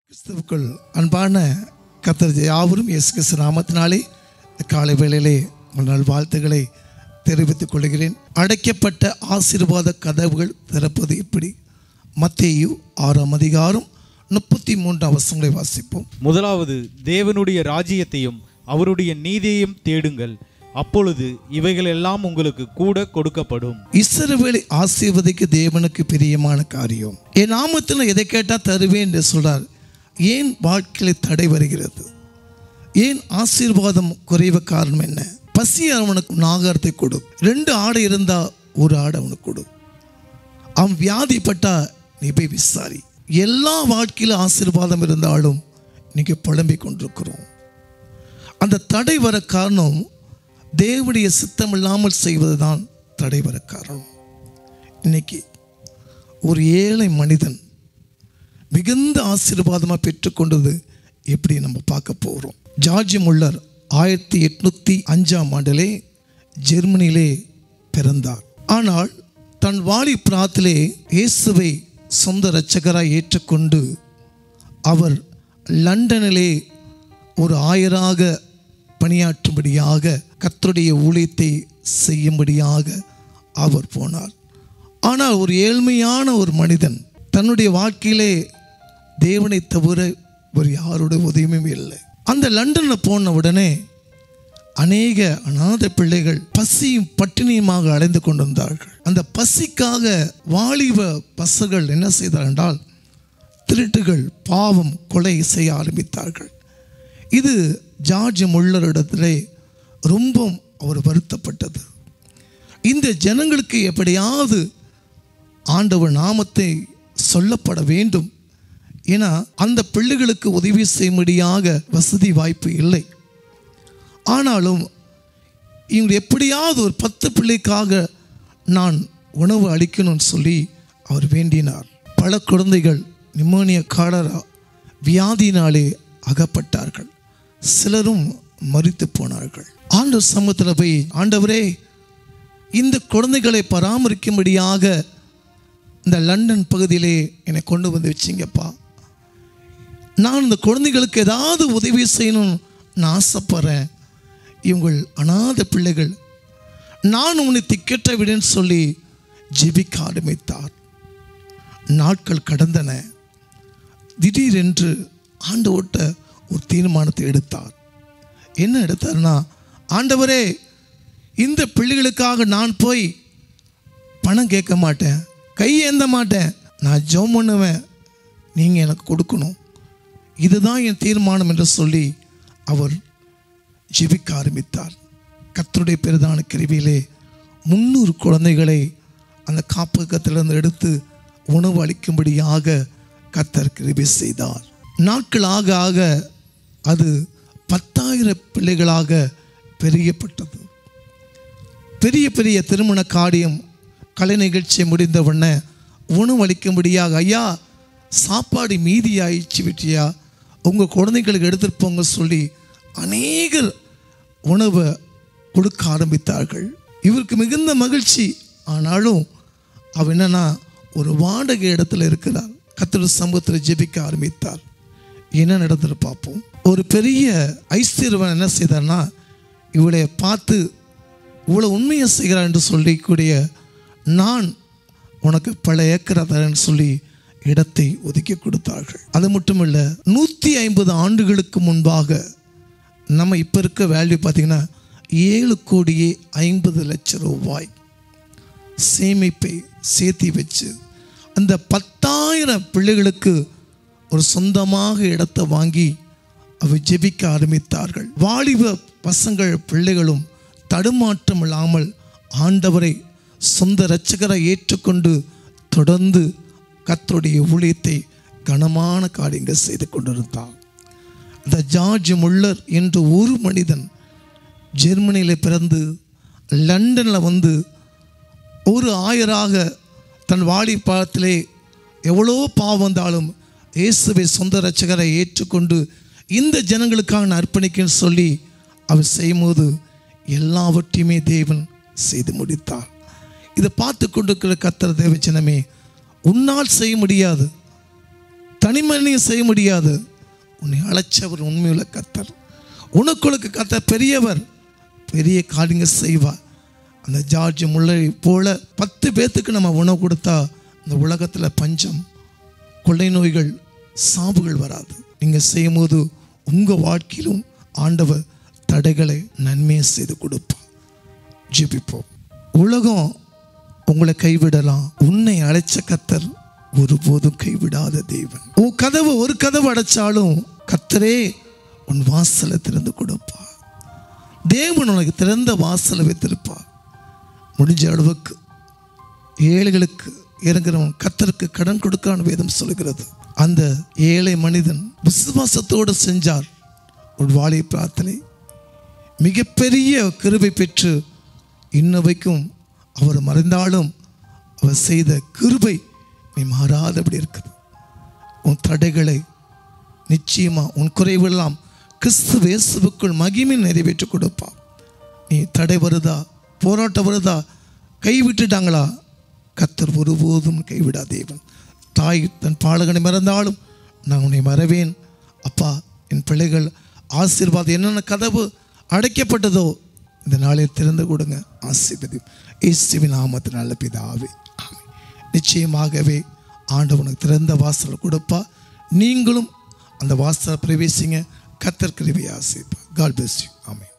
கிறிஸ்துவுக்குள் அன்பான கத்தர் யாவரும் இயேசு கிறிஸ்து நாமத்தினாலே காலை வேளையிலே உங்கள் நல்வாழ்த்துக்களை தெரிவித்துக் கொள்கிறேன் அடைக்கப்பட்ட ஆசீர்வாத கதவுகள் திறப்பது எப்படி மத்தேயு ஆறாம் அதிகாரம் முப்பத்தி மூன்று அவசரங்களை வாசிப்போம் முதலாவது தேவனுடைய ராஜ்யத்தையும் அவருடைய நீதியையும் தேடுங்கள் அப்பொழுது இவைகள் எல்லாம் உங்களுக்கு கூட கொடுக்கப்படும் இஸ்ரவேலை ஆசீர்வதிக்க தேவனுக்கு பிரியமான காரியம் என் நாமத்தில் எதை கேட்டால் தருவேன் என்று சொல்றார் ஏன் வாழ்க்கையில் தடை வருகிறது ஏன் ஆசீர்வாதம் குறைவு காரணம் என்ன பசி அவனுக்கு நாகாரத்தை கொடு ரெண்டு ஆடை இருந்தா ஒரு ஆடை அவனுக்கு கொடு அவன் வியாதிப்பட்டா நீ போய் விசாரி எல்லா வாழ்க்கையிலும் ஆசீர்வாதம் இருந்தாலும் இன்னைக்கு புலம்பிக் கொண்டிருக்கிறோம் அந்த தடை வர காரணம் தேவனுடைய சித்தம் இல்லாமல் செய்வதுதான் தடை வர காரணம் இன்னைக்கு ஒரு ஏழை மனிதன் மிகுந்த ஆசீர்வாதமாக பெற்றுக்கொண்டது எப்படி நம்ம பார்க்க போகிறோம் ஜார்ஜ் முல்லர் ஆயிரத்தி எட்நூற்றி அஞ்சாம் ஆண்டிலே ஜெர்மனியிலே பிறந்தார் ஆனால் தன் வாலி பிராத்திலே இயேசுவை சொந்த இரட்சகராய் ஏற்றுக்கொண்டு அவர் லண்டனிலே ஒரு ஆயராக பணியாற்றும்படியாக கர்த்தருடைய ஊழியத்தை செய்யும்படியாக அவர் போனார் ஆனால் ஒரு ஏழ்மையான ஒரு மனிதன் தன்னுடைய வாழ்க்கையிலே தேவனை தவிர ஒரு யாருடைய உதவியும் இல்லை அந்த லண்டனில் போன உடனே அநேக அநாத பிள்ளைகள் பசியும் பட்டினியுமாக அடைந்து கொண்டிருந்தார்கள் அந்த பசிக்காக வாலிப பசங்கள் என்ன செய்தார்கள் என்றால் திருட்டுகள் பாவம் கொலை செய்ய ஆரம்பித்தார்கள் இது ஜார்ஜ் முள்ளரிடத்திலே ரொம்ப அவர் வருத்தப்பட்டது இந்த ஜனங்களுக்கு எப்படியாவது ஆண்டவர் நாமத்தை சொல்லப்பட வேண்டும் ஏன்னா அந்த பிள்ளைகளுக்கு உதவி செய்யும்படியாக வசதி வாய்ப்பு இல்லை ஆனாலும் இவங்க எப்படியாவது ஒரு பத்து பிள்ளைக்காக நான் உணவு அளிக்கணும்னு சொல்லி அவர் வேண்டினார் பல குழந்தைகள் நிமோனிய காலரா வியாதியினாலே அகப்பட்டார்கள் சிலரும் மறித்து போனார்கள் ஆண்டவர் சமூகத்தில் போய் ஆண்டவரே இந்த குழந்தைகளை பராமரிக்கும்படியாக இந்த லண்டன் பகுதியிலே என்னை கொண்டு வந்து வச்சிங்கப்பா நான் இந்த குழந்தைகளுக்கு ஏதாவது உதவி செய்யணும்னு நான் ஆசைப்படுறேன் இவங்கள் அநாத பிள்ளைகள் நான் உன்னை திக்கெட்ட விடுன்னு சொல்லி ஜெபிக்க ஆரம்பித்தார் நாட்கள் கடந்தன திடீரென்று ஆண்டவர்கிட்ட ஒரு தீர்மானத்தை எடுத்தார் என்ன எடுத்தார்னா ஆண்டவரே இந்த பிள்ளைகளுக்காக நான் போய் பணம் கேட்க மாட்டேன் கை ஏந்த மாட்டேன் நான் ஜெபம் பண்ணுவேன் நீங்கள் எனக்கு கொடுக்கணும் இதுதான் என் தீர்மானம் என்று சொல்லி அவர் ஜெபிக்க ஆரம்பித்தார் கர்த்தருடைய பெரிதான கிருவியிலே முந்நூறு குழந்தைகளை அந்த காப்பகத்திலிருந்து எடுத்து உணவு அளிக்கும்படியாக கர்த்தர் கிருபை செய்தார் நாட்கள் ஆக ஆக அது பத்தாயிரம் பிள்ளைகளாக பெரியப்பட்டது பெரிய பெரிய திருமண காரியம் கலை நிகழ்ச்சி முடிந்த உடனே உணவு அளிக்கும்படியாக ஐயா சாப்பாடு மீதி ஆயிடுச்சு விட்டியா உங்கள் குழந்தைகளுக்கு எடுத்துட்டு போங்க சொல்லி அநேகர் உணவை கொடுக்க ஆரம்பித்தார்கள் இவருக்கு மிகுந்த மகிழ்ச்சி ஆனாலும் அவர் என்னன்னா ஒரு வாடகை இடத்துல இருக்கிறார் கத்திர சமூகத்தில் ஜெபிக்க ஆரம்பித்தார் என்ன நடந்தது பார்ப்போம் ஒரு பெரிய ஐஸ்வர்யவன் என்ன செய்தார்னா இவளை பார்த்து இவ்வளோ உண்மையை செய்கிறார் என்று சொல்லிக்கூடிய நான் உனக்கு பல ஏக்கரை தரேன்னு சொல்லி இடத்தை ஒதுக்கி கொடுத்தார்கள் அது மட்டும் இல்லை நூற்றி ஐம்பது ஆண்டுகளுக்கு முன்பாக நம்ம இப்போ இருக்க வேல்யூ பார்த்தீங்கன்னா ஏழு கோடியே ஐம்பது லட்சம் ரூபாய் சேமிப்பை சேர்த்தி வச்சு அந்த பத்தாயிரம் பிள்ளைகளுக்கு ஒரு சொந்தமாக இடத்தை வாங்கி அவை ஜெபிக்க ஆரம்பித்தார்கள் வாலிப பசங்கள் பிள்ளைகளும் தடுமாற்றம் இல்லாமல் ஆண்டவரை சொந்த இரட்சகரை ஏற்றுக்கொண்டு தொடர்ந்து கர்த்தருடைய ஊழியத்தை கனமான காரியங்கள் செய்து கொண்டிருந்தார் அந்த ஜார்ஜ் முல்லர் என்ற ஒரு மனிதன் ஜெர்மனியில் பிறந்து லண்டனில் வந்து ஒரு ஆயராக தன் வாலிபாலத்திலே எவ்வளோ பாவம் வந்தாலும் இயேசுவை சொந்த இரட்சகரை ஏற்றுக்கொண்டு இந்த ஜனங்களுக்காக நான் அர்ப்பணிக்கன்னு சொல்லி அவர் செய்யும்போது எல்லாவற்றையுமே தேவன் செய்து முடித்தார் இதை பார்த்து கொண்டிருக்கிற கத்தர் தேவச்சனமே உன்னால் செய்ய முடியாது தனிமனியும் செய்ய முடியாது உன்னை அழைச்சவர் உண்மையுள்ள கத்தர் உனக்குளுக்கு கத்தர் பெரியவர் பெரிய காரியங்கள் செய்வார் அந்த ஜார்ஜ் முல்லை போல பத்து பேர்த்துக்கு நம்ம உணவு கொடுத்தா இந்த உலகத்தில் பஞ்சம் கொள்ளை நோய்கள் சாவுகள் வராது நீங்கள் செய்யும்போது உங்கள் வாழ்க்கையிலும் ஆண்டவர் தடைகளை நன்மையை செய்து கொடுப்பார் ஜெபிப்போம் உலகம் உங்களை கைவிடலாம் உன்னை அழைச்ச கத்தர் ஒருபோதும் கைவிடாத தேவன் உன் கதவு ஒரு கதவு அடைச்சாலும் கத்தரே உன் வாசலை திறந்து கொடுப்பார் தேவன் உனக்கு திறந்த வாசலை வைத்திருப்பார் முடிஞ்ச அளவுக்கு ஏழைகளுக்கு இறங்குறவன் கத்தருக்கு கடன் கொடுக்கான்னு வேதம் சொல்கிறது அந்த ஏழை மனிதன் விசுவாசத்தோடு செஞ்சார் ஒரு வாழை பிரார்த்தனை மிகப்பெரிய கிருபை பெற்று இன்ன வைக்கும் அவர் மறைந்தாலும் அவர் செய்த கிருபை நீ மாறாதபடி இருக்குது உன் தடைகளை நிச்சயமா உன் குறைவெல்லாம் கிறிஸ்து இயேசுவுக்குள் மகிமை நிறைவேற்றி கொடுப்பான் நீ தடை வருதா போராட்டம் வருதா கைவிட்டுட்டாங்களா கத்தர் ஒருபோதும் கைவிடா தேவன் தாய் தன் பாலகனை மறந்தாலும் நான் உன்னை மறவேன் அப்பா என் பிள்ளைகள் ஆசீர்வாதம் என்னென்ன கதவு அடைக்கப்பட்டதோ இந்த நாளில் திறந்து கொடுங்க ஆசீர்வதி இயேசுவின் நாமத்தின் நல்ல பிதாவே ஆமென் நிச்சயமாகவே ஆண்டவனுக்கு திறந்த வாசல் கொடுப்பா நீங்களும் அந்த வாசலை பிரவேசிங்க கத்தர் கிருபையை ஆசைப்பா காட் பிளஸ் யூ ஆமென்